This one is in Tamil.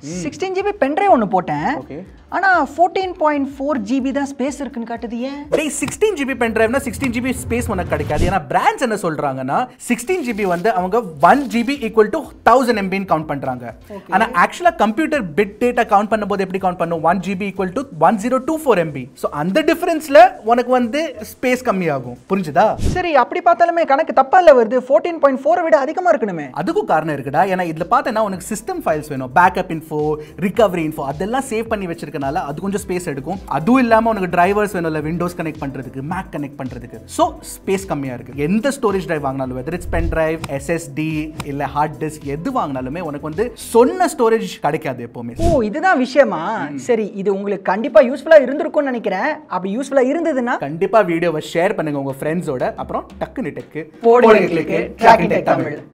சிக்ஸ்டீன் ஜிபி பென்ட்ரைவ் ஒன்று போட்டேன் ஓகே ஆனா ஃபோர்டீன் பாயிண்ட் ஃபோர் ஜிபி தான் ஸ்பேஸ் இருக்குன்னு காட்டுது ஏன் டேய் சிக்ஸ்டீன் ஜிபி பென் டிரைவ்னா சிக்ஸ்டீன் ஜிபி ஸ்பேஸ் உனக்கு கிடைக்காது ஏன்னா பிராண்ட்ஸ் என்ன சொல்றாங்கன்னா சிக்ஸ்டீன் ஜிபி வந்து அவங்க one GB equal to thousand எம்பின்னு கவுண்ட் பண்றாங்க ஆனா ஆக்சுவலா கம்ப்யூட்டர் பிட் டேட்டா கவுண்ட் பண்ணும்போது எப்படி கவுண்ட் பண்ணும் one GB equal to one zero two four MB so அந்த டிஃபரன்ஸ்ல உனக்கு வந்து ஸ்பேஸ் கம்மியாகும் புரிஞ்சுதா சரி அப்படி பார்த்தாலுமே கணக்கு தப்பா இல்ல வருது ஃபோர்டீன் பாயிண்ட் ஃபோரை விட அதிகமா இருக்கணுமே அதுக்கும் காரணம் இருக்குடா ஏன்னா இதுல பார்த்தேன்னா உனக்கு சிஸ்டம் ஃபைல்ஸ் வேணும் பேக்கப் இன்ஃபோ ரிகவரி இன்ஃபோ அதெல்லாம் சேவ் பண்ணி வச்சிருக்கனால அது கொஞ்சம் ஸ்பேஸ் எடுக்கும் அதுவும் இல்லாம உனக்கு டிரைவர்ஸ் வேணும்ல விண்டோஸ் கனெக்ட் பண்றதுக்கு மேக் கனெக்ட் பண்றதுக்கு ஸோ ஸ்பேஸ் கம்மியா இருக்கு எந்த ஸ்டோரேஜ் டிரைவ் வாங்கினாலும் whether it's pen drive SSD இல்ல ஹார்ட் டிஸ்க் எது வாங்கினாலுமே உனக்கு வந்து சொன்ன ஸ்டோரேஜ் கிடைக்காது எப்பவுமே ஓ இதுதான் விஷயமா சரி இது உங்களுக்கு கண்டிப்பா யூஸ்ஃபுல்லா இருந்திருக்கும்னு நினைக்கிறேன் அப்படி யூஸ்ஃபுல்லா இருந்ததுன்னா கண்டிப்பா வீடியோவை ஷேர் பண்ணுங்க உங்க ஃப்ரெண்ட்ஸோட அப்புறம் டக்குன்னு டெக்கு போடுங்க click, Track It Tech Tamil.